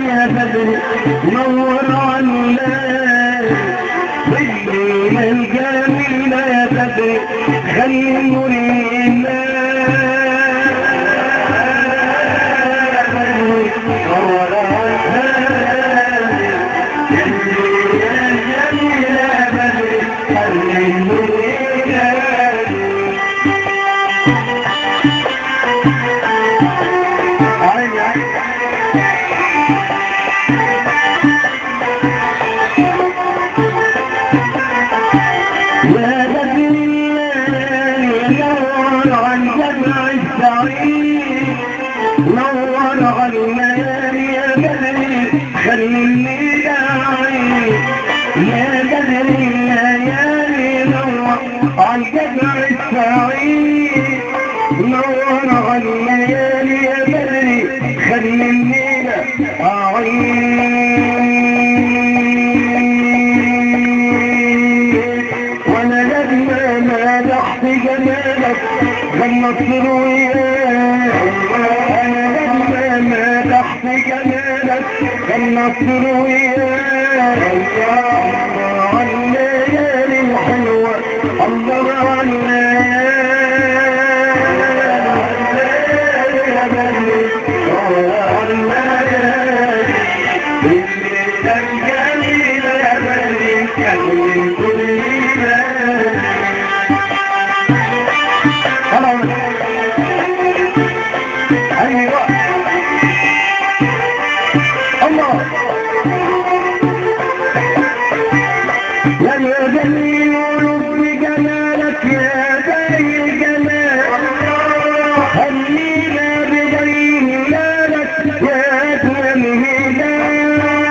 يا بدر نور عنا بالليل الجميل يا بدر خلي النور ينا نور عنا بالليل الجميل يا بدر خلي النور ينا عيني عيني يا بدر نور عن جمع السعيد نور عنا يا بدر خليني داعي يا بدر الليالي نور عن جمع السعيد نور عنا يا بدر خليني داعي وانا لما مدحت جمالك غنت روياك انا لما مدحت جمالك غنت روياك الله على الليالي الحلوة الله على ايوه الله يا جميل ولب جمالك يا باي الجمال هنينا بضيم مالك يا أجمل هلال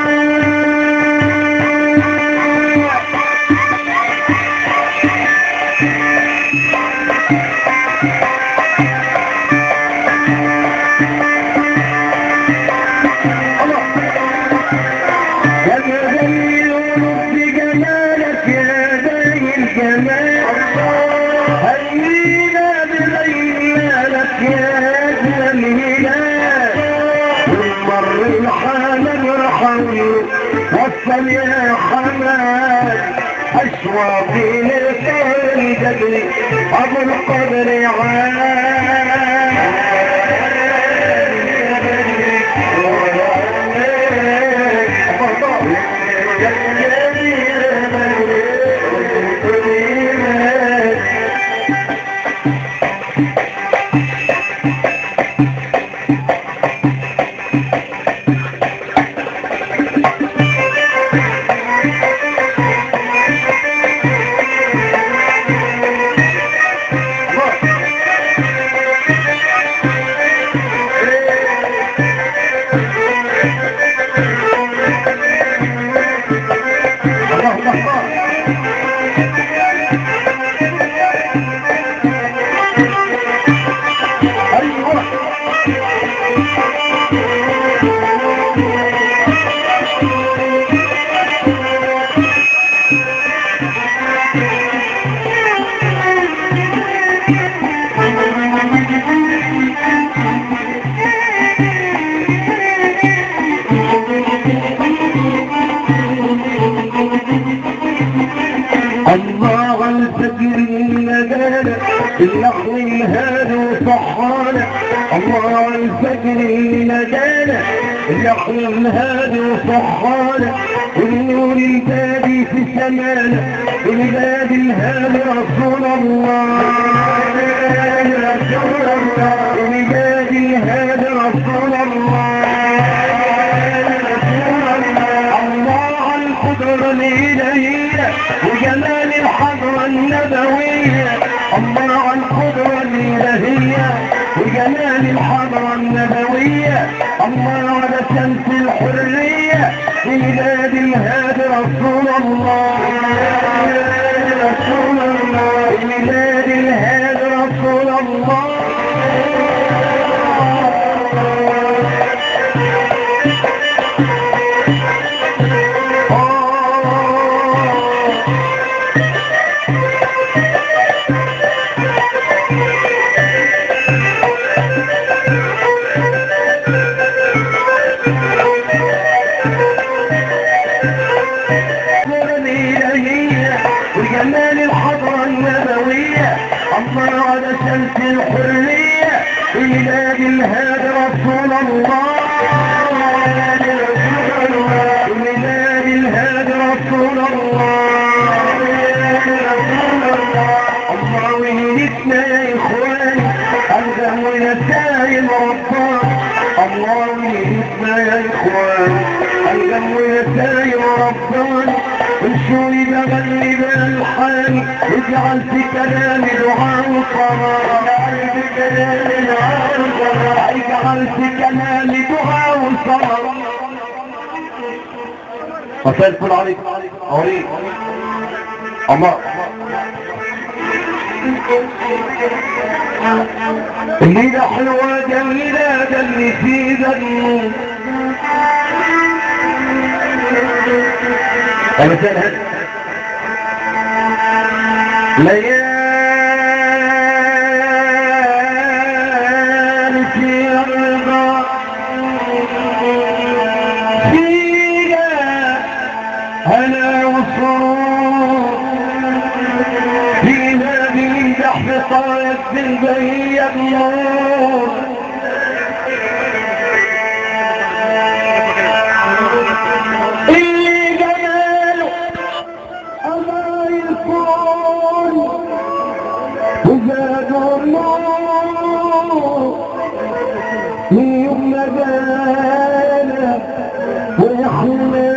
يا جميل ولب جمالك يا باي الجمال هنينا بغيرك يا أجمل هلال مر الحال رحمي وصل يا حماد أشواقي للخير جدري أبو القدر عاد الله الله ايوه الله الفجر النجالة اللحظ الهادي وصحانا الله الفجر النجالة اللحظ الهادي وصحانا النور البادي في سمانا الباب الهادي رسول الله رسول الله الباب الهادي رسول الله الله القدرة الإلهية وجمال الحضرة النبوية الله القدرة الإلهية وجمال الحضرة النبوية الله على شمس الحرية في بلاد الهادي رسول الله رسول الله في بلاد الهادي رسول الله اخوان الجم يساير ربان انشوني بغني بالحان اجعل في كلامي دعاء وصلاة اجعل في كلامي دعاء وصلاة اجعل في كلامي دعاء وصلاة مساء الفل عليك عليك الله الليلة حلوة جميلة ده اللي في ذنب انا سأل ليالي في الرضا فيها هنا وسرور فيها بيمدح بطاية البهية النور اللي جماله الله يكون وزادوا النور من يوم ما جانا ويحلى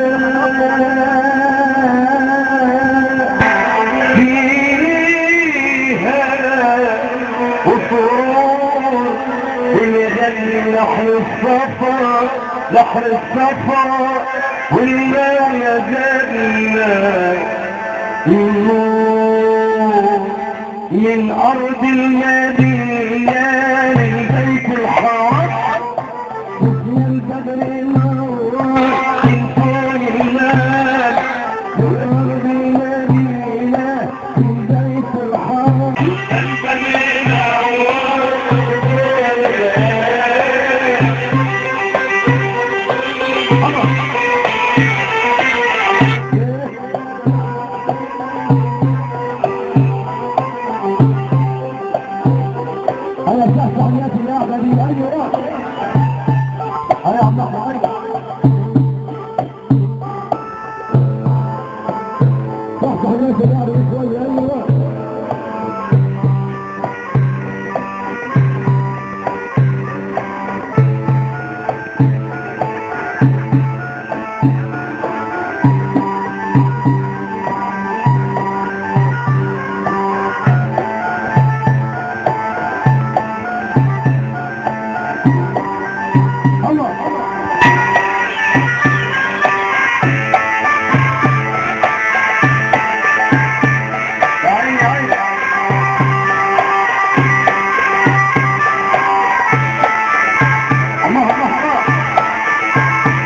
فيها وسرور ونغني نحن السفر نحر السفر والله يا جنة النور من أرض المدينة لبيت الحرام حسن البدر نور من طول المال من أرض المدينة لبيت الحرام أنا شاهد عمليات اللعبة دي أيوة أيوة عم أحمد شاهد عمليات اللعبة دي شوية أيوة الله تعالي تعالي الله الله الله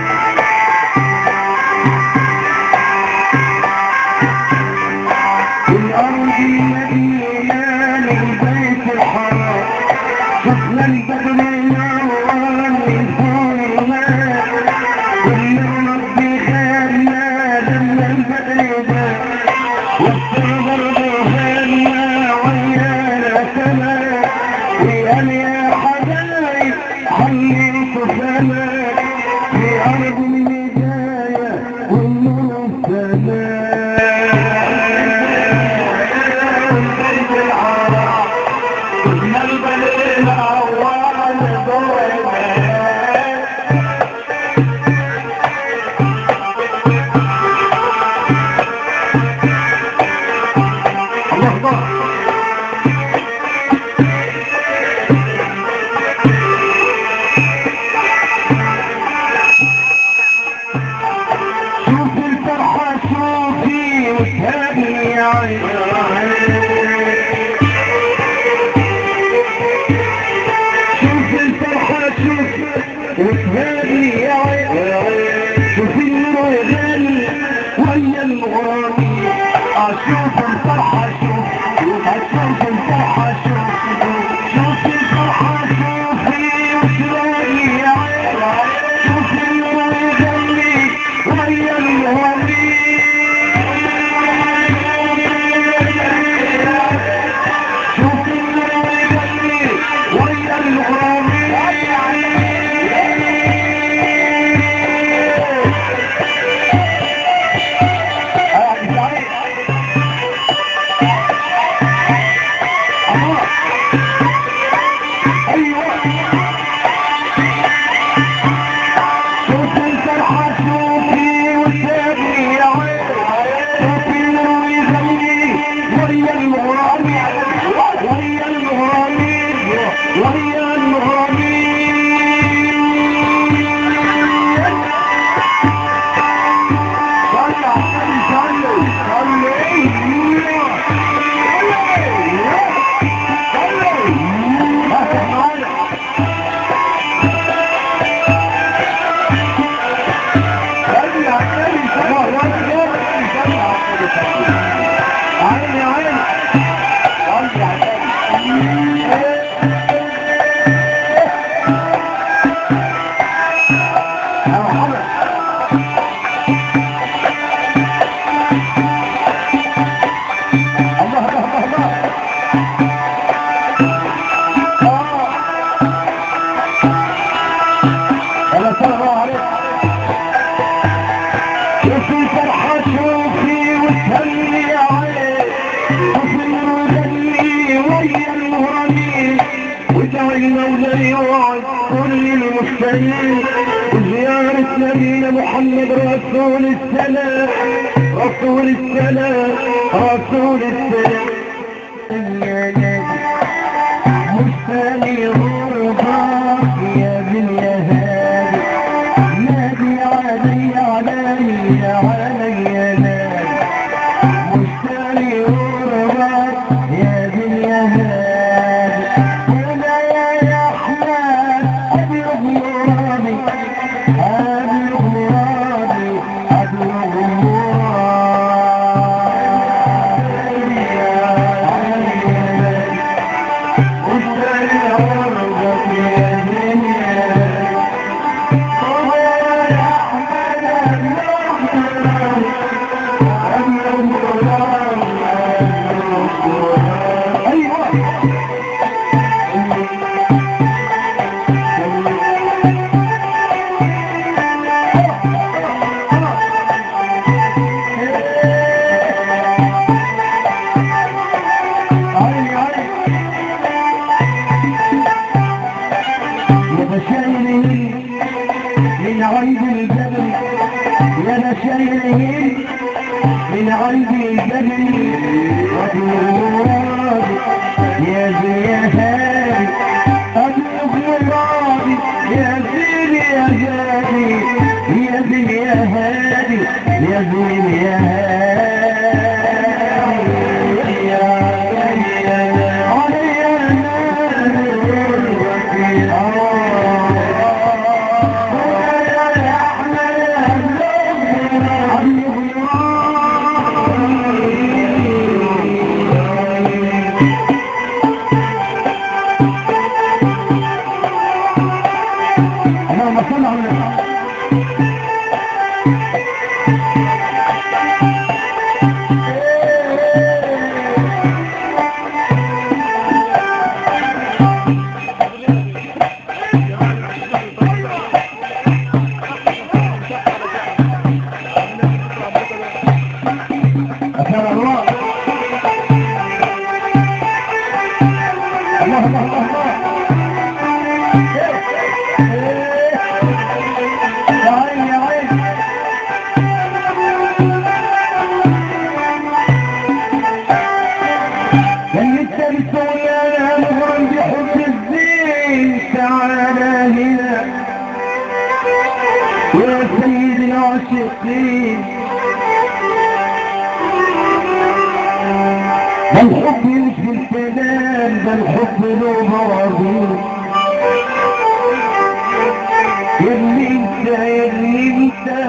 الأرض المدينة للبيت الحرام شفنا البدر نور من فوق الماء كل ربي خيرنا لما البدر ده والصبر بخيرنا ويانا سما وقال يا حبايب خليكوا سما في أرض الهداية والنور السماء كنا البلد أول دور الله أكبر شوف الفرحة شوفي وتهني عيني شوف الفرحة شوف وتهاني يا عيال شوف النور يغني ويا المغرمي اشوف الفرحة شوف اشوف الفرحة شوف شوف الفرحة شوفي وتهاني يا عيال شوف النور يغني ويا المغرمي شوف النور يغني ويا المغرمي الله سيدنا محمد رسول السلام رسول السلام رسول السلام يا نبي مشتاق غربك يا ابن يا هادي نادي علي علي علي نادي مشتاق غربك يا ابن يا هادي ولا يا احمد ابلغ مرادي ابلغ مرادي ابلغ مرادي يا علي يا بشايرين من عند الجبل يا بشايرين من عند الجبل وبالمراد يا زياد أبلغ مرادي يا زين يا هادي يا زين يا هادي يا زين يا هادي يا علي اللهم صل على النبي أكرم الله الله الله الله يا عين يا عين لن التمسوا يا نهرا بحب الزين تعالى هنا يا سيد العاشقين ده الحب مش بالكلام ده الحب له براغين اللي انت اللي انت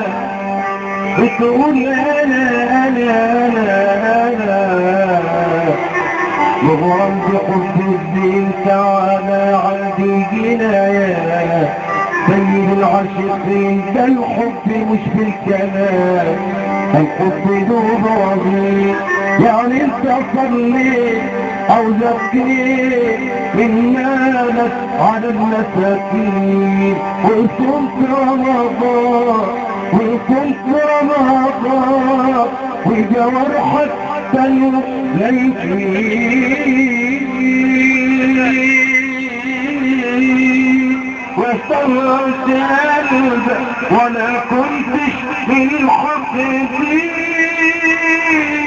بتقول انا انا انا انا مغرم بحب الدين تعالى عندي جناية سيد العاشقين ده الحب مش بالكلام الحب له براغين يعني انت صليت او زكيت من مالك على المساكين وصمت رمضان وصمت رمضان وجوارحك تنو ليكين واستغرقت قلبك ولا كنتش من الحق فيه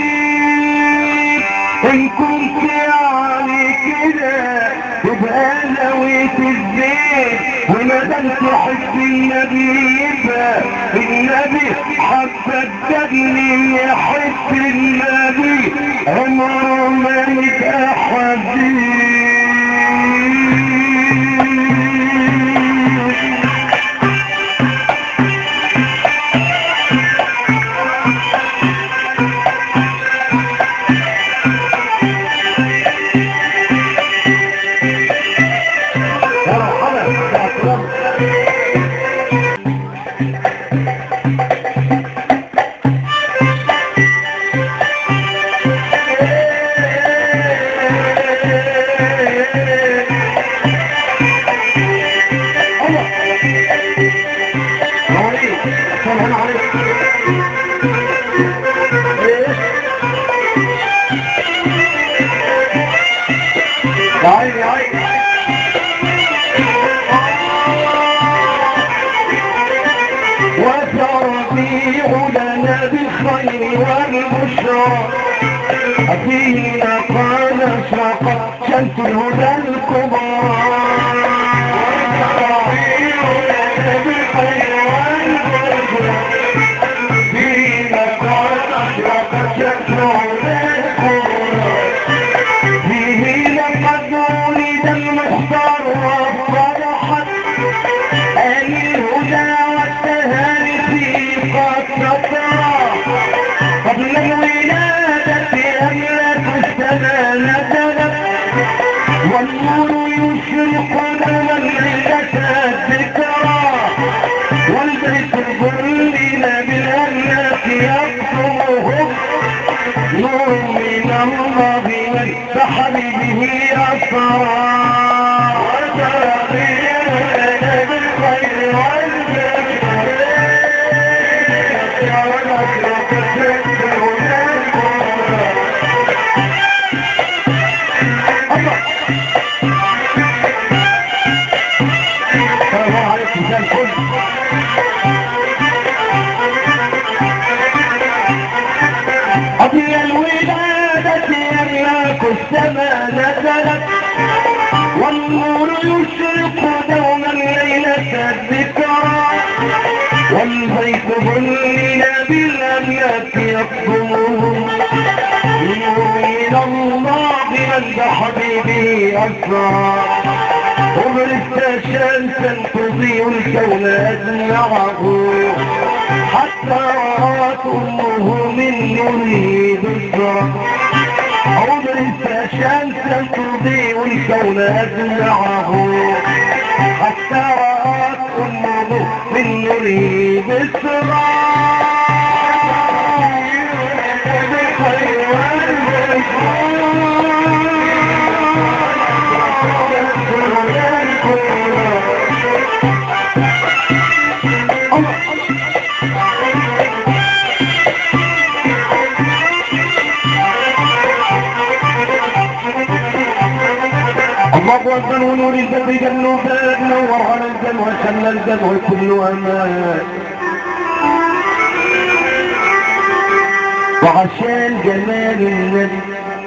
ان كنت يعني كده تبقى نويت الزين وما دام تحب النبي يبقى النبي حبك دجني يحب النبي عمره ما يبقى حبيب يا مرحبا يا أكرم عليك سلام عليك يا عيني يا عيني الربيع لنا بالخير والبشرى فينا قال اشرقت شمس الهدى الكبرى الربيع لنا بالخير والبشرى فينا قال اشرقت شمس الهدى الكبرى فيه لقد ولد المختار وفرحت آل الهدى والتهاني في قد تطرى قبل الولادة أملك السماء نزلت والنور يشرق لنا الليلة الذكرى والبيت الظليل بالأملاك يقصمهم نور من الله والسحر به أسرى وتغير لنا بالخير السلام عليكم زي الفل قبل الولادة يملاك السماء نزلت والنور يشرق دوما ليلة الذكرى والبيت ظلل بالأملاك يقطمهم نور من الله من بحبيبه أسرى وبرست شمسا تضيء الكون أجمعه حتى رأت أمه من نوره ذكرى عمرك شمسا تضيء الكون أجمعه حتى رأت أمه من نوره بسرى الله أكبر ونور البدر جل وباب نور على الجنة وشل الجنة وكل أمان وعشان جمال النبي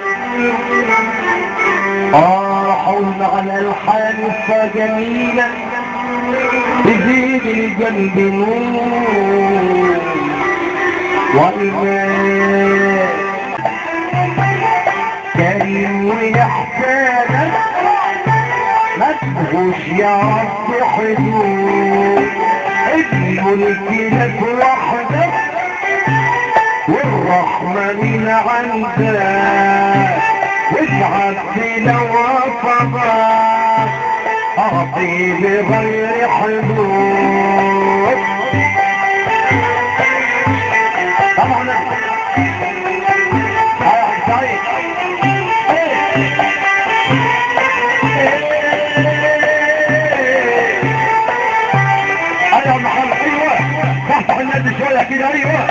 آه حول على الحال فجميلة تزيد القلب نور والماء كريم وإحسانك ما تبغوش يا رب حدود الملك لك وحدك والرحمة من عندك واتعب لو وصدك أعطي بغير حدود طبعا آه، طيب. ايوه محمد ايوه فتح النادي شويه كده ايوه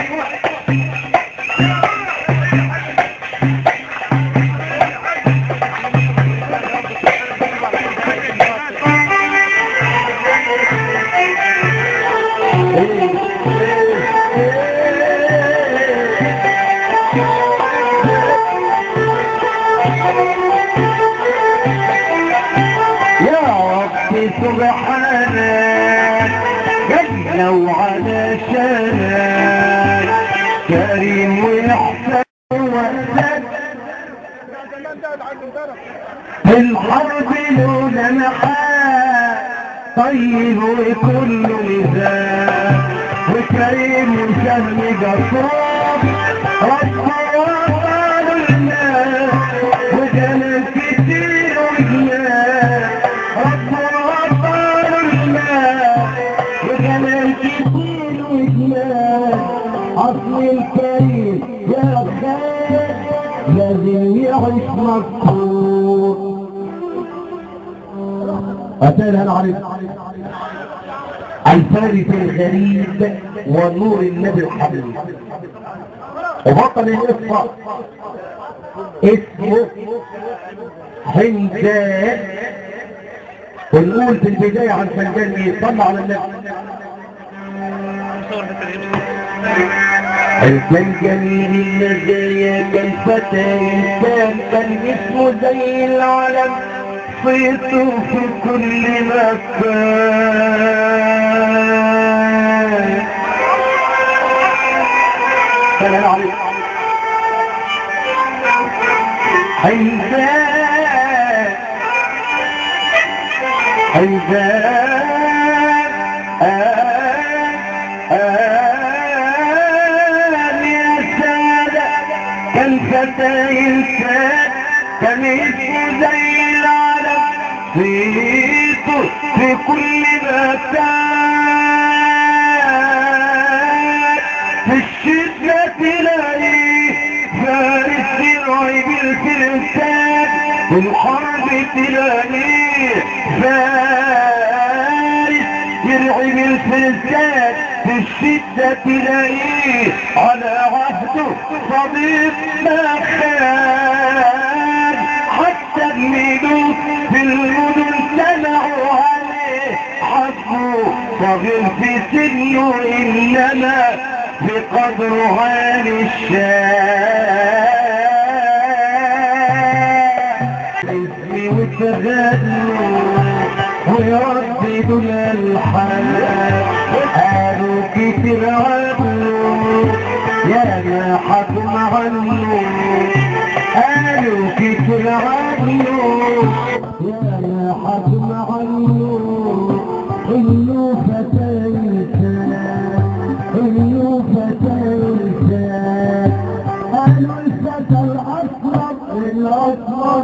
يا رب سبحانك جل وعلا شانك كريم ويحسن وحسن الحرب له لمحات طيب وكل ميزان وكريم وسهم جسور رب وطال الناس وجمال كتير وجمال رب وطال الناس وجمال كتير وجمال اصل الكريم يا خير لازم يعيش مذكور أتانا العريض الفارس الغريب ونور النبي الحبيب وبطل القصة اسمه حمدان ونقول في البداية عن فنجان صلى على النبي كان جميل المزايا كان فتى انسان كان اسمه زي العلم صيته في كل مكان سلام عليكم حيزان حيزان يا سادة كان فتى إنسان كان اسمه زي العالم صيته في كل مكان في الشدة تلاقيه فارس يرعي بالفرسان في الحرب تلاقيه فارس يرعي بالفرسان في الشدة تلاقيه على عهده صديق ما خان حتى الملوك في المدن سمعوا عليه حبه صغير في سنه انما في قدره عالي الشام اسمي وتغنوا ويرددوا الالحان قالوا كتير عنه يا ما حكم عنه قالوا كتير عنه يا ما حكم عنه انه فتى انسان انه فتى انسان قالوا الفتى الاصغر الاصغر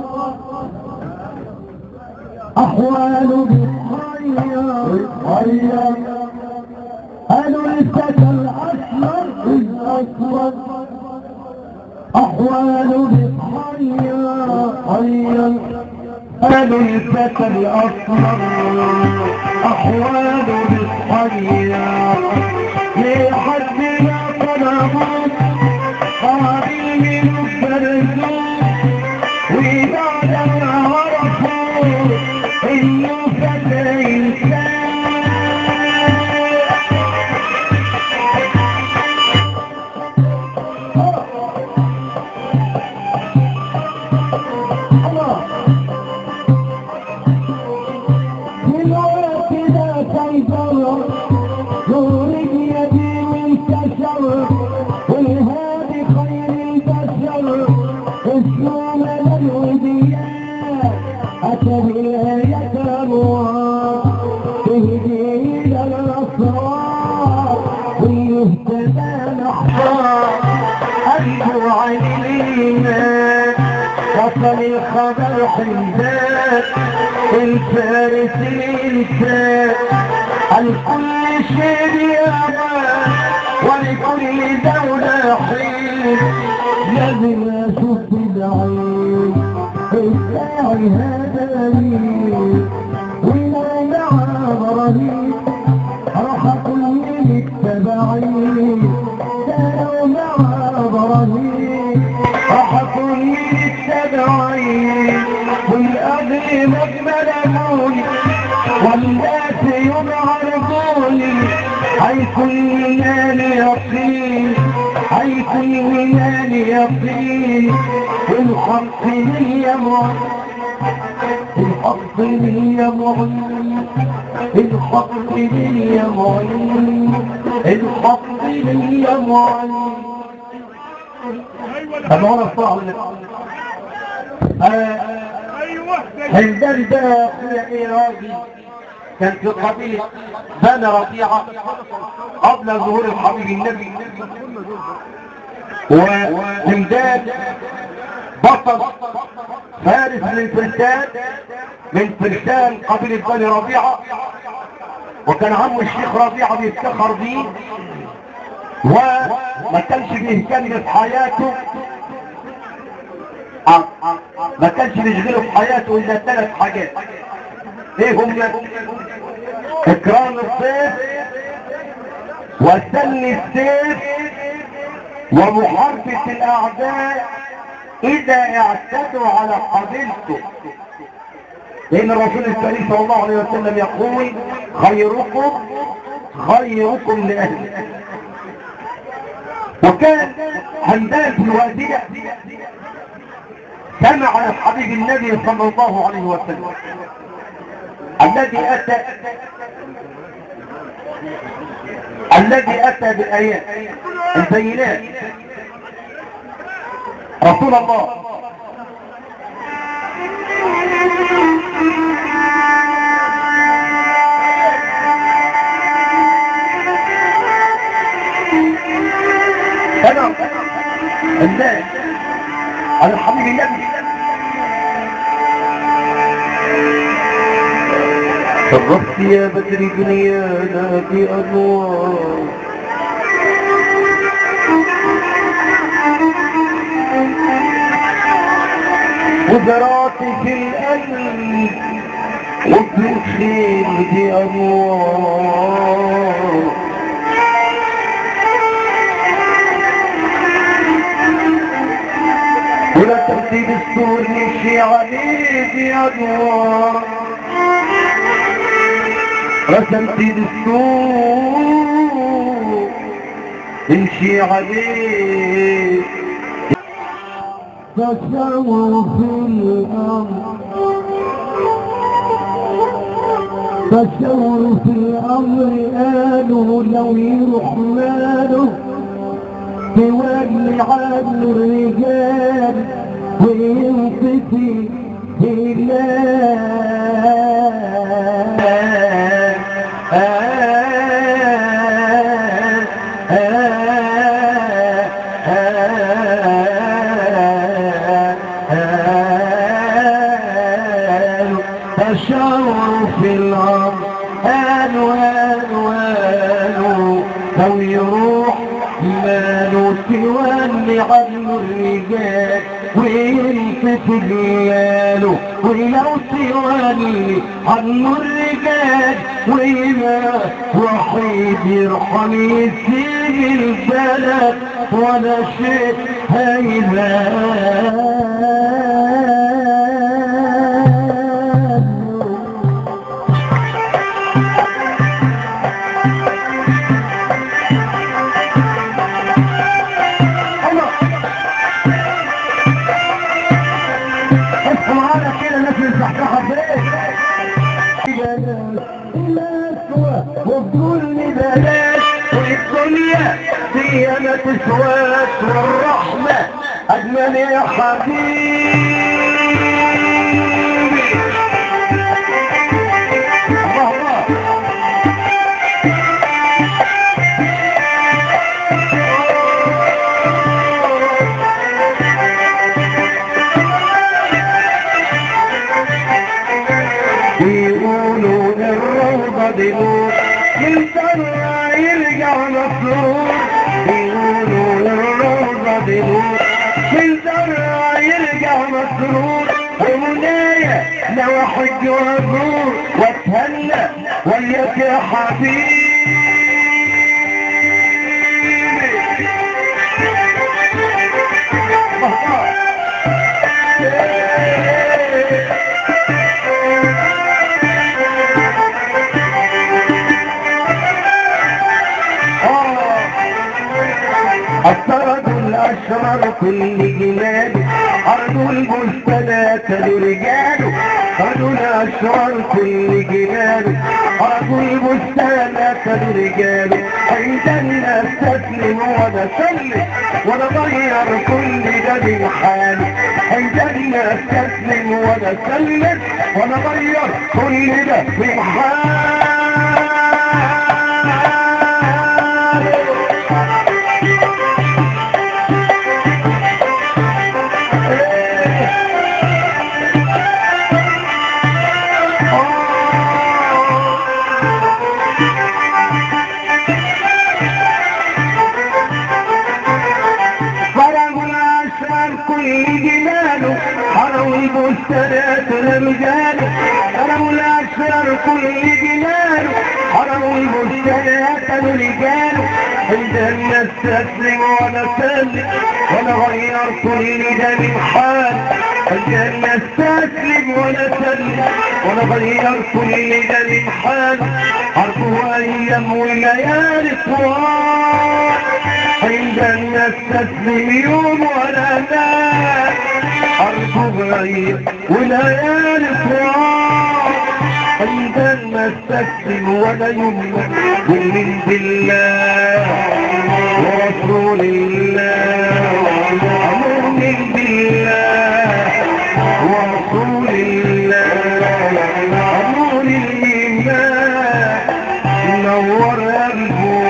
احواله بتغير بتغير قالوا الفتى الاصغر الاصغر احواله بتغير غير قالوا الفتى الاصغر احواله بتغير لحد ما طلبوا قابل من البرزوق وبعد ما عرفوا انه فتى انسان الوقت ده سيطرة نور يدي وانتشر والهادي خير البشر اسمه مدى الوديان أتى بالآية أنوار تهدي إلى الأسرار ويهتدى نحضار قلبه عن الإيمان وصل الخبر حمدان الفارس الإنسان الكل شيء يامان ولكل دولة حين لازم أشوف العين الساعي هذا مين ولو مع إبراهيم راح أكون من التبعين كانوا مع إبراهيم راح أكون من التبعين والأهل مجملوني والناس ينعرضوني هيكون لي يقين هيكون لي يقين الحق لي معين الحق لي معين الحق لي معين الحق لي معين أنا أنا أصبح هندل ده أخويا إيه راجل كان في قبيلة بني ربيعة قبل ظهور الحبيب النبي وهمدان بطل فارس من فرسان من فرسان قبيلة بني ربيعة وكان عمه الشيخ ربيعة بيفتخر بيه وما كانش بيهتم في حياته آه، ما كانش بيشغله في حياته الا ثلاث حاجات ايه هم اكرام الضيف وسن السيف ومحاربة الاعداء اذا اعتدوا على قبيلته لان الرسول الكريم صلى الله عليه وسلم يقول خيركم خيركم لأهله وكان همدان في الوادية سمع عن حبيب النبي صلى الله عليه وسلم الذي أتى الذي أتى بالآيات البينات رسول الله أنا الناس على حبيب النبي شرفت يا بدر دنيانا بأنوار وزرعت في القلب وفي الخير بأنوار ولا ترتيب السور نمشي عليه بأنوار رسمت السور نمشي عليه تسووا في الأمر تسووا في الأمر قالوا لو يروح ماله تولي عنه الرجال وينطفي تشاوروا في الأرض قالوا قالوا قالوا لو يروح ماله تولي عنه الرجال وينطف جلاله ولو تولي عنه الرجال وما وحيد يرحم يسيب البلد ولا شيء هيبان اصحوا معانا كده الناس اللي تحتها وبكل بلاش والدنيا فيها ما تسواش والرحمة أجمل يا حبيبي الله الله بيقولوا الروضة دي نور من سنة يرجع مسرور بيقولوا الروضة دي نور من سنة يرجع مسرور ومنايا لو احج وازور واتهنى وياك يا حبيبي الطرد الأشرر كل جمال عرض البستانات لرجال طرد الأشرر كل جمال عرض البستانات لرجال عندنا استسلم وانا سلم وانا غير كل ده بالحال عندنا استسلم وانا سلم وانا غير كل ده بالحال فرغ الأشرار كل جماله حروا البستانات لرجاله فرغ الأشرار كل جماله عند الناس تسلم وانا سلم وانا غيرت لي من حال عند الناس تسلم وانا سلم وانا غيرت لي من حال عرفوا ايام وليالي طوال عند الناس تسلم يوم وانا نام عرفوا ايام وليالي طوال عند الناس تسلم ولا يمنع يؤمن بالله ورسول الله مؤمن بالله ورسول الله نور الإيمان نور قلبه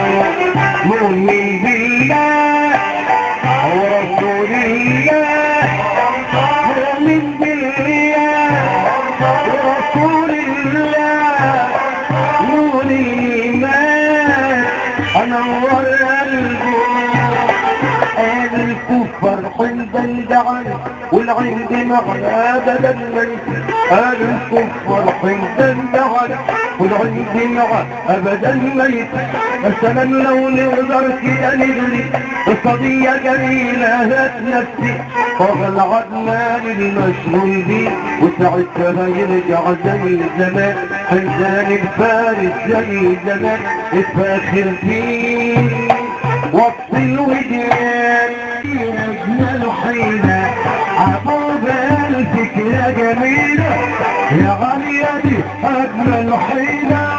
مؤمن بالله ورسول الله مؤمن بالله ورسول الله نور الإيمان أنور قلبه قال الكفر حين دعا والعند معنى أبدا ليس قال الكفر حين دعا والعند معنى أبدا ليس مثلا لو نقدر كده نجري قضية جميلة هات نفسي فغل عدنا للمشغول بيه وساعتها يرجع زي زمان حزان الفارس زي زمان اتفاخر فيه وقت الوديان أجمل حيلة عقوبة الفكرة جميلة يا غالية دي أجمل حيلة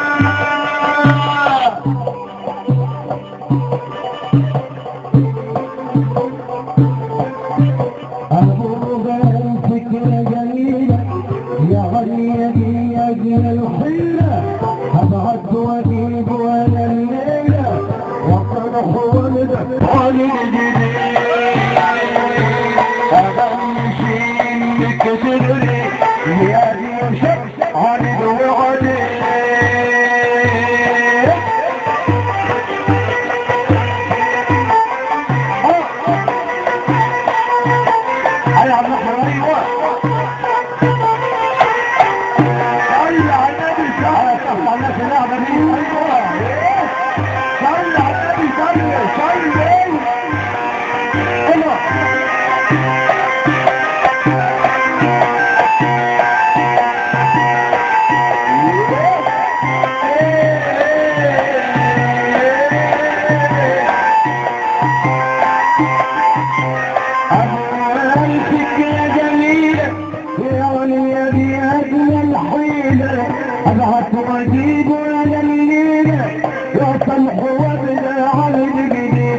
عقوبة الفكرة جميلة يا غالية دي أجمل حيلة أبعد وأجيب وأنا الليلة وأطرح ولد عن الجديد أغمشي إنك تدري يا دي شمس عن الوعد هيا عم احمد ايوه صلي على النبي صلي صلي على النبي اللعبه دي ايوه صلي على النبي صلي صلي ايوه أول فكرة جميلة يا ولي أبي أجمل حيلة أبعث وأجيب وأنا الليلة يا صلح وابدا على الجديد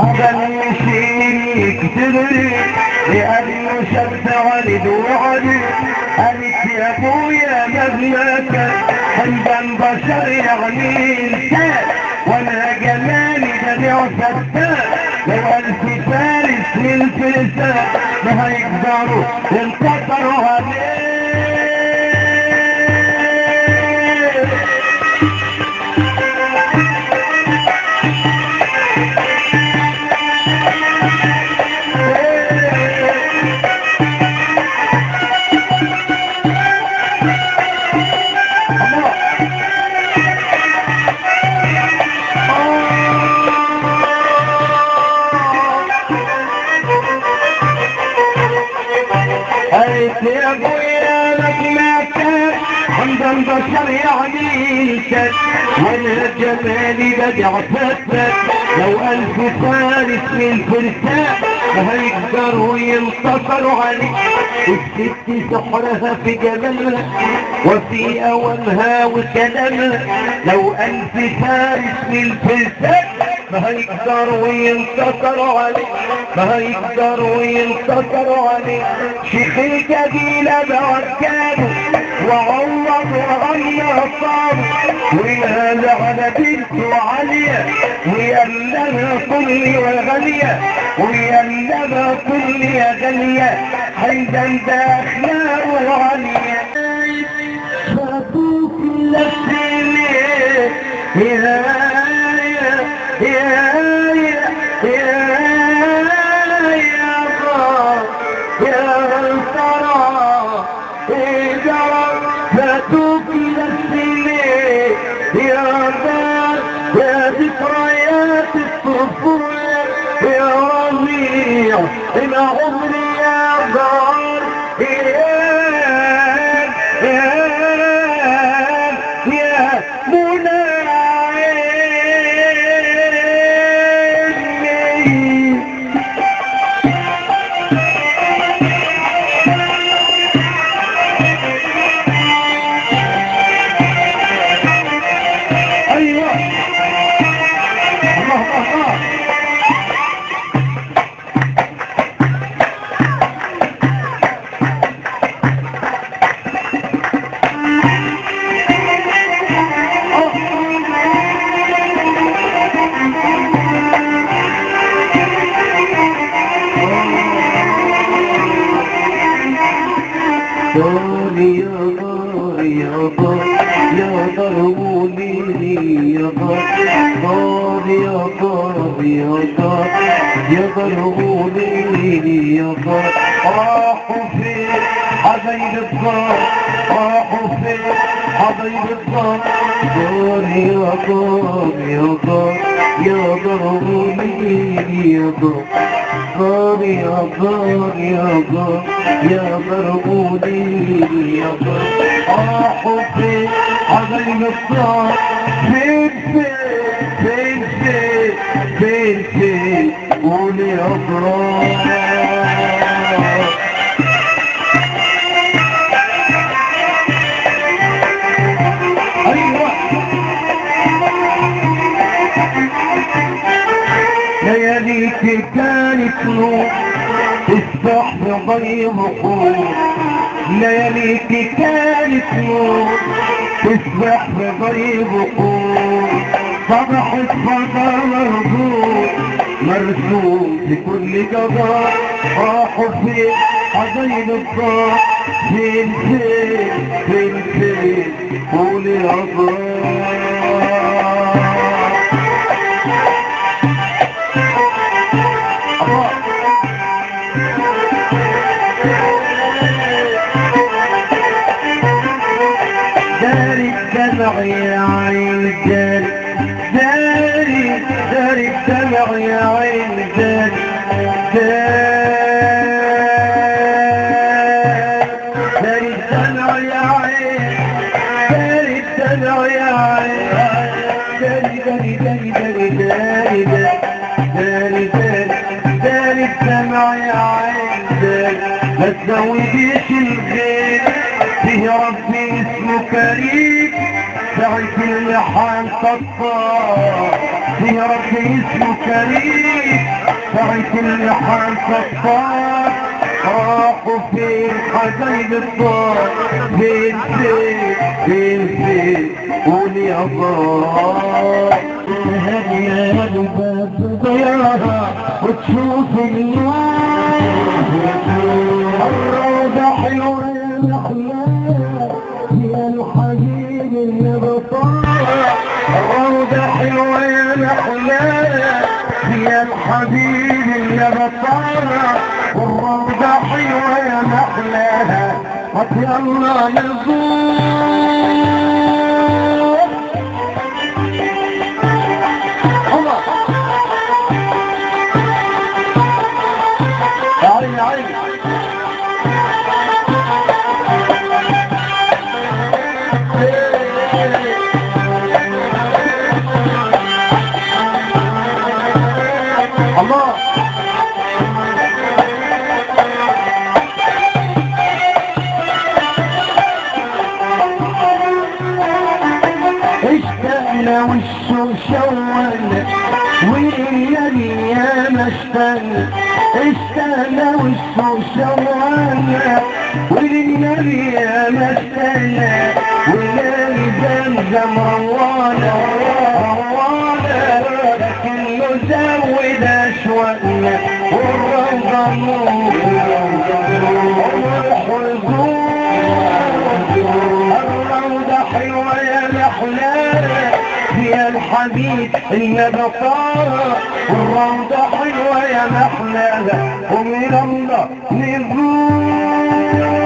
أبلشيك تدري لأنه شمس ولد وعدي قالت يا أبويا مهما حبا بشر يعني إنسان وأنا جمالي بديع فتان لو ألف فارس من فرسان ما هيقدروا ينتصروا عليه قالت يا ابويا لك ما كان عند البشر يعني كان وانا جمالي بدع فتت لو الف فارس من فرسان ما هيقدروا ينتصروا عليك الست سحرها في جمالها وفي اولها وكلامها لو الف فارس من فرسان ما هيقدروا ينتصروا عليه ما هيقدروا ينتصروا عليه شيخ القبيلة موكاله وعوض وغنى صابه وينهى على بنته عالية ويألمها كل وغالية ويألمها كل يا غالية حيدا ده أخلاقه عالية فاتوك لسيني يا يا يا يا يا يا الله يا ترى إذا فاتوك لسيني يا دار يا ذكريات اغفر يا ربيع إلى عمري يا ضار يا يا يا منى عيني ايوه الله الله دار يا دار يا دار يا دار موليني يا دار دار يا دار يا دار يا دار موليني يا دار راحوا فين حبايب الدار راحوا فين حبايب الدار دار يا دار يا دار يا دار موليني يا دار دار يا دار يا دار يا مرمودي يا دار راحوا فين حبايب الدار فين فين فين فين فين فين قول يا ضرار ايوه لياليك كانت نور تصبح في ضيم قول لياليك كانت نور تصبح في ضيم قول صبحت فضا مرسوم مرسوم في كل قضاء راحوا فين حضيب الضاء فين فين فين فين قول يا ضاء داري الدمع يا عين داري داري داري الدمع يا عين داري داري الدمع يا عين داري الدمع يا عين داري داري داري داري داري داري داري داري الدمع يا عين داري ما تزوديش الغير فيه ربي اسمه كريم سعيد اللحام قطار فيه ربي اسمه كريم سعيد اللحام قطار راحوا فين حبايب الدار فين فين فين فين قول يا الله هدي يا الباب ضياها وتشوف النور الروضة حلوة يا محلاها يا الحبيب اللي بطالة الروضة حلوة يا محلاها يا الحبيب اللي بطالة والروضة حلوة يا محلاها قد يلا نزور الله يا عيني يا عيني الله اشتقنا والشوق شوقنا والليالي يا ما اشتقنا اشتقنا والشوق شوقنا والليالي يا ما اشتقنا وليالي زمزم روانا روانا لكن نزود اشواقنا والروضة نور والروح الزور الروضة حلوة يا محلاها يا الحبيب النبطارة والروضة حلوة يا محلاها ومن الله نزور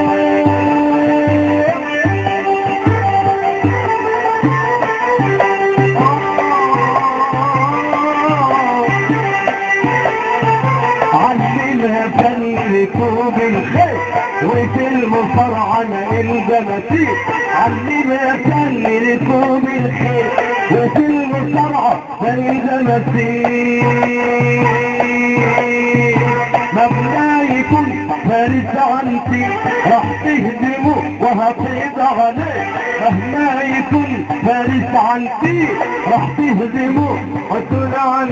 وفي المفرعنة الجماسيس علمنا كان ركوب الخيل وفي المصارعة الجماسيس مبنى يكون فارس عنتي راح تهدمه وهطيب عليه مهما يكون فارس عنتي راح تهدمه وتقول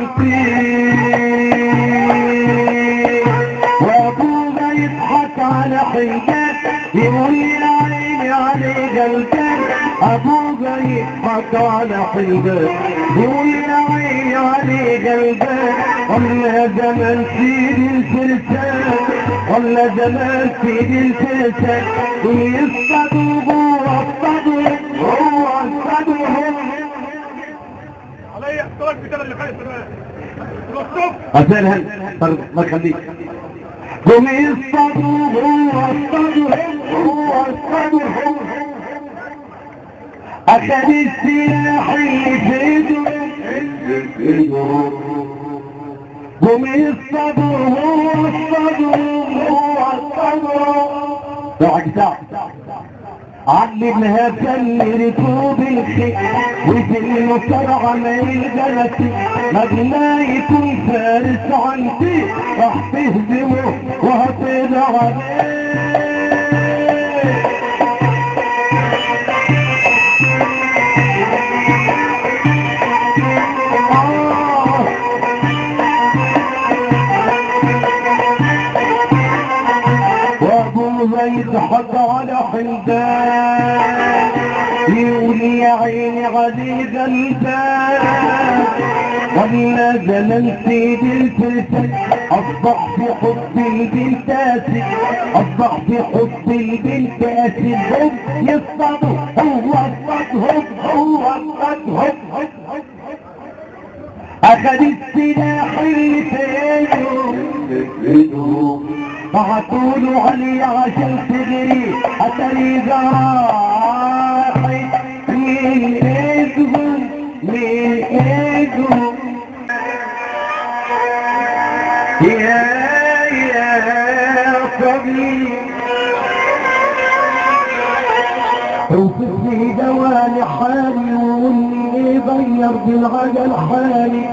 عنتي وابونا يضحك على حيتان يقول يا عيني علي قلبان ابونا يضحك على حيتان يقول يا عيني علي قلبان ولا زمان سيدي الفرسان ولا زمان سيدي الفرسان ويصطادوا جوه الصدر هو الصدر هو علي احتراك بتاع اللي خالف الصف أسألها طرد ما تخليك قم يصطادوا هو الصدر هو الصدر أخذ السلاح اللي في ايده قم يصطادوا هو الصدر هو الصدر بعد ساعة علمها فن ركوب الخيل وفي المصارعة ما يلجلس مبنى يكون فارس عنتي راح تهزمه وهتقضى عليه آه. وابو زيد حط على حمدان يقول يا عيني علي غلبان ولا زمن سيد الفلسل اصبح في حب البنت اسد اصبح في حب البنت اسد هم يصطادوا هو اصطادهم هو اصطادهم اخذ السلاح اللي في ايده بعتوله علي عشان تجري اتري جراحي من ايدهم من ايدهم يا يا صبي اوصفني دواني حالي واني غير بالعجل حالي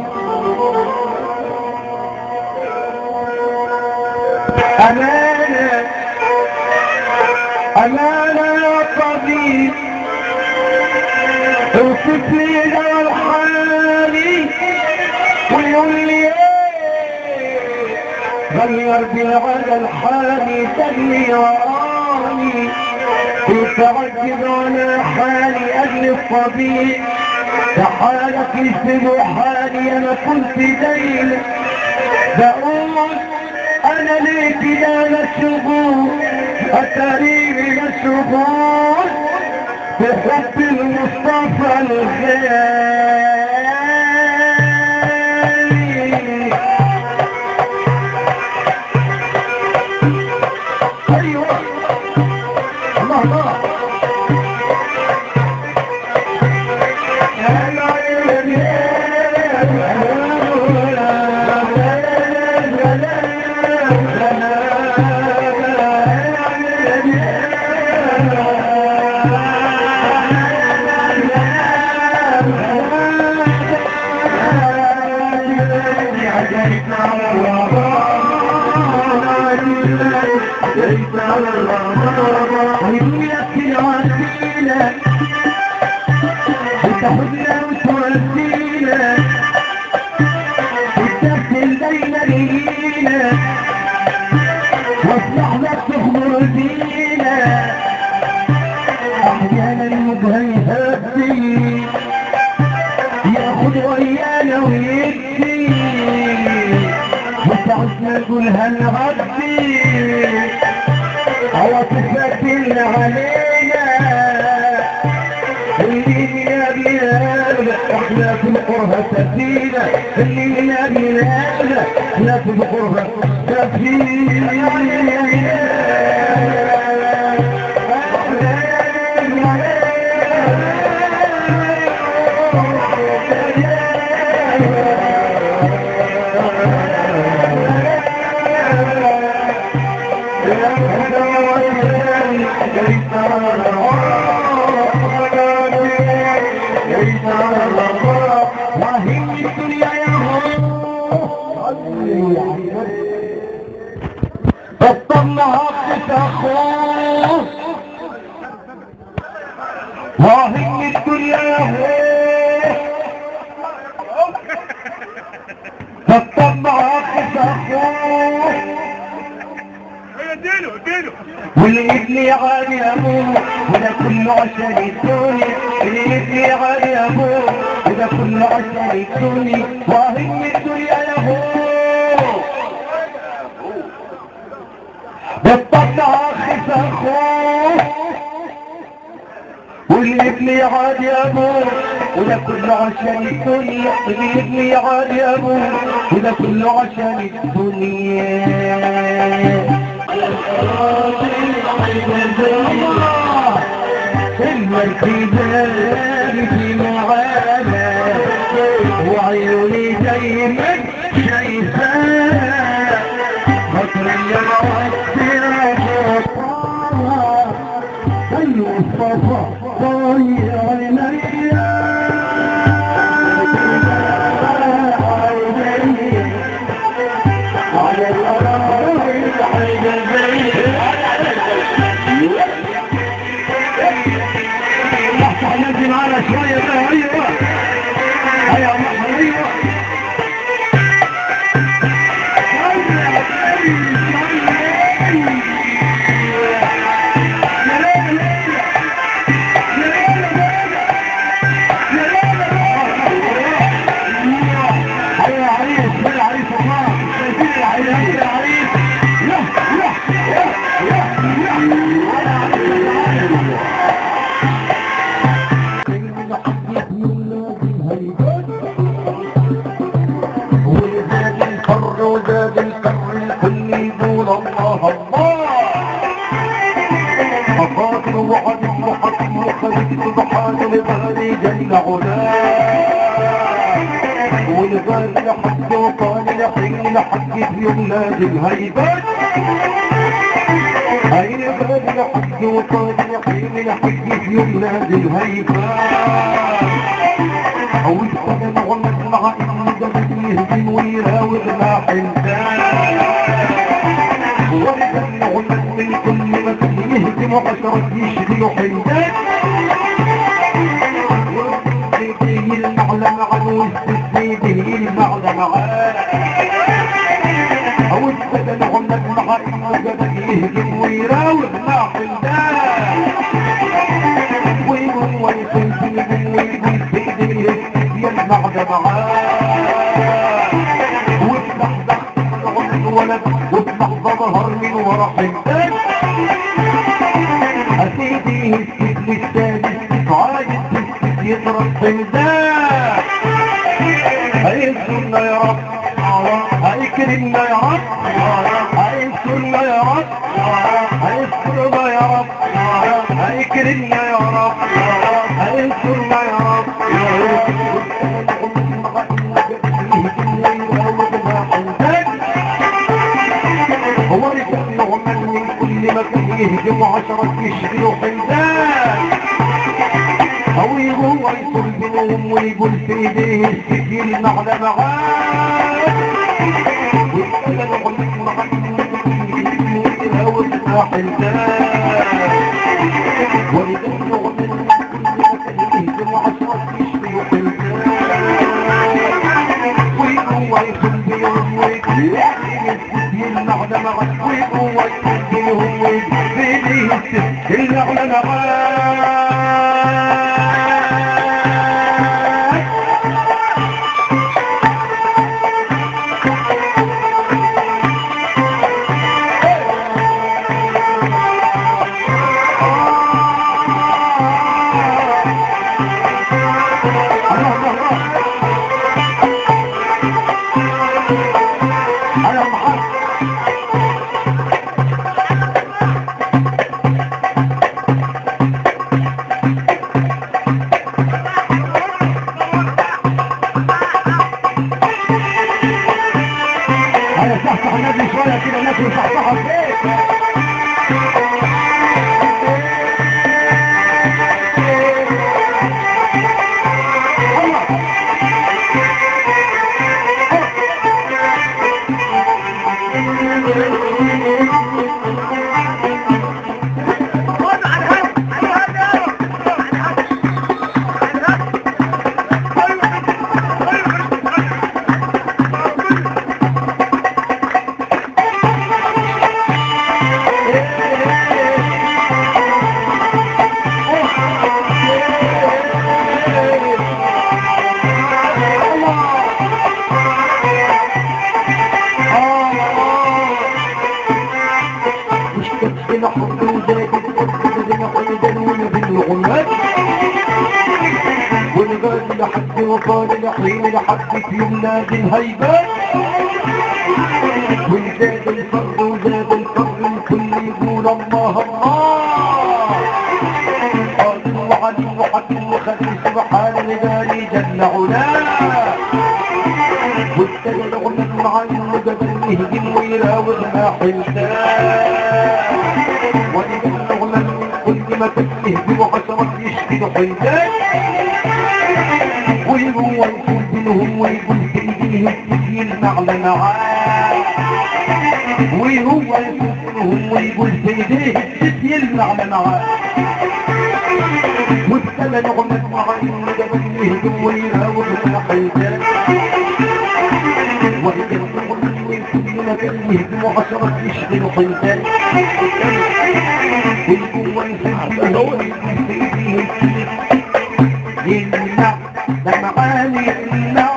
أمانة أمانة يا طبيب اوصف لي دوا حالي ويقول لي ايه غير بالعجل حالي تجري وراني وتعجب على حالي اجل الطبيب تحالك يشبه حالي انا كنت دايما بقول انا ليه كده مشغول اتاريني مشغول بحب المصطفى الغالي ايوه الله الله وسيلة وتاخدنا وتودينا وتدخل دايما لينا واصلحنا تخبر دينا احيانا متهيهاتي ياخد ويانا ويدي وتعسنا نقول هنغدي عواطفك اللي علينا اللي يا بلاد احنا في القربة سفينة اللي يا بلاد احنا في القربة سفينة عقد اخوه واهن الدنيا يا هو فالطمع عقد اخوه ايه اديله اديله واللي يبني عالي ابوه وده كله عشان الدنيا اللي يبني عالي ابوه وده كله عشان الدنيا واهن الدنيا يا هو بالطبع اخف اخوه واللي يبني عالي ابوه وده كله عشان الدنيا اللي يبني عالي ابوه وده كله عشان الدنيا المركزان في معانا وعيوني دايما شايفانا خطر اللي معطرة المصطفى طير على الأرض افتح نادي معانا شوية بقى ايوه ايوه محمد ايوه ايوه يا عريس يا العريس الله شايفين العريس يا عريس يا يا يا يا يا وزاد الكر وزاد الكر الكل يقول الله الله فقاتل وعد وحكم وخليل سبحان الغالي جل علاه والغالي لحق وقال لحين لحق في ولاد الهيبات هاي الغالي لحق وقال لحين لحق في ولاد الهيبات او السلام والمجمع ان دمك يهزم ويراوغ ما حمدان ولكن غلت من كل مكان يهزم عشرة يشري حمدان ويستدي المعلم عنه ويستدي المعلم عنه او السلام والمجمع ان دمك يهزم ويراوغ ما حمدان ويقول ويقول ويقول ويقول بإيدي يجمع جمعات وافتح ضغط من ولد وافتح ظهر من ورا حمدان أسيدي السيد للسادس عايز السيد يضرب حمدان هيسرنا يا رب هيكرمنا يا رب هيسرنا يا رب هيسرنا يا رب هيكرمنا يا رب هيسرنا يا رب هو رجال ومن من كل مكان يهجم عشرة يشغلوا حمدان أو يقوم ويصل بينهم ويقول في ايديه السجل معنا معاه ويتكلم ويقول معاه ويقول حمدان ولذلك ومن يهجم عشرة يشغلوا حمدان ويقوم ويصل بينهم ويقول المعنى معاه ويقوم ويصل بينهم ويقول في ايديه المعنى معاه أنا محمد أنا صحصح النبي شوية كده الناس يصحصحوا البيت الله الطين لحد في يوم نادي الهيبات وزاد الفرد وزاد الفرد الكل يقول الله الله قادر وعليم وحكيم وخبير سبحان الغالي جل علاه وابتدى الغنى معين وجبل يهجم ويراوغنا حلتان وإذا الغنى من كل ما تهجم عشرة يشكل حلتان ويقول ويقول بينهم ويقول بيديهم تسيل نعلى معاه وهو يقول بينهم ويقول بيديه تسيل نعلى معاه وابتدى الغنى معين وجبل يهجم ويراوغنا حلتان وإذا الغنى من كل ما يهجم عشرة يشكل حلتان والقوة يسجل يمنع لمعاني يمنع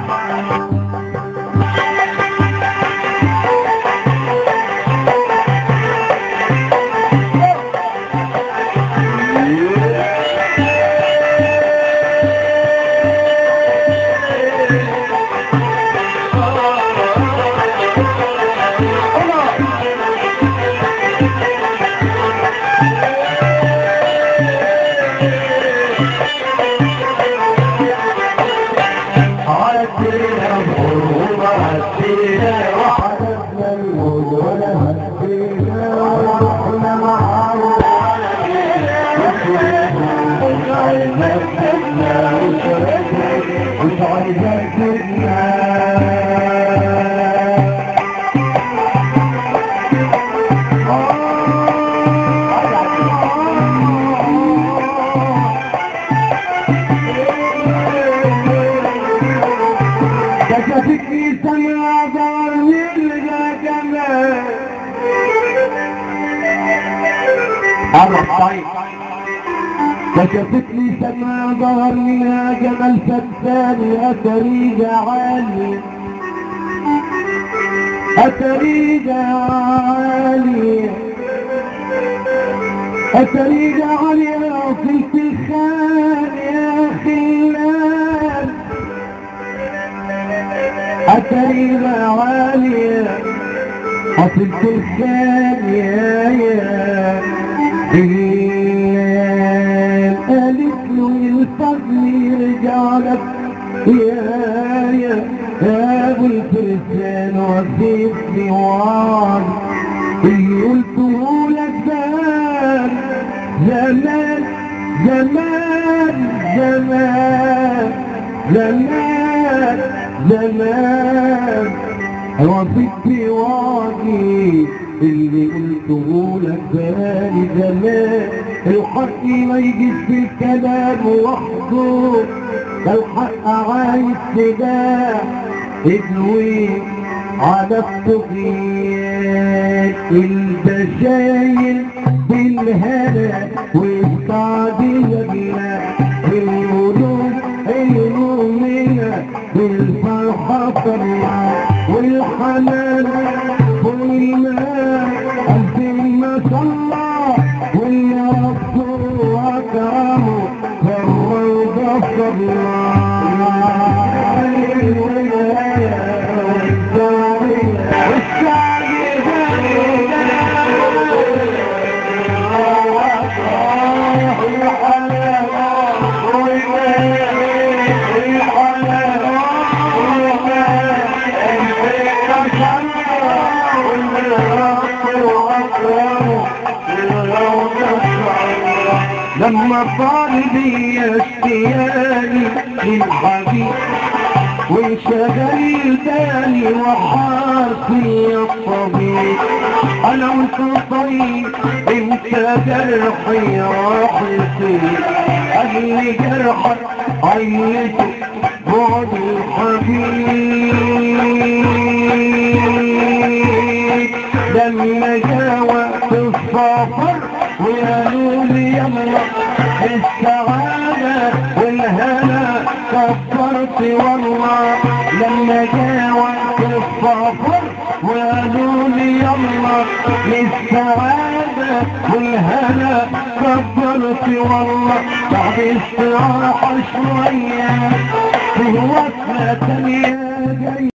عدينا الغروب عدينا وحدثنا الموت ولا هدينا ورحنا معاه مش عايزة تبنا مش عايزة تبنا كشفتني سمع ضار يلقى جمال عرف طيب كشفتني سمع ظهر منها جمل فتان أتريد عالي أتريد عالي أتريد عالي وصلت الخان يا خلان أتريد عالي وصلت الخان يا يا خلان قالت له الفضل يرجع لك يا يا يا ابو الفرسان وسيبني وعد اللي قلته لك زمان زمان زمان زمان زمان زمان وصيت وعدي اللي قلته لك بالي زمان الحق ما يجيش في الكلام وحده ده الحق عايز سلاح ادوي على الطغيان البشاير بالهنا والسعدية بنا بالولود المؤمنة بالفرحة فرحة والحنان والماء ألف ما شاء الله واللي ربه أكرمه فالروضة لما طال بي اشتياقي للحبيب وانشغل بالي وحاسي الطبيب انا وانت طيب انت جرحي راح يصير اجل جرحك عيته بعد الحبيب لما جاء وقت السفر وقالوا لي يلا السعادة والهنا كفرت والله لما جاء وقت السفر وقالوا لي يلا للسعادة والهنا كفرت والله بعد استراحة شوية في وصلة تانية جاي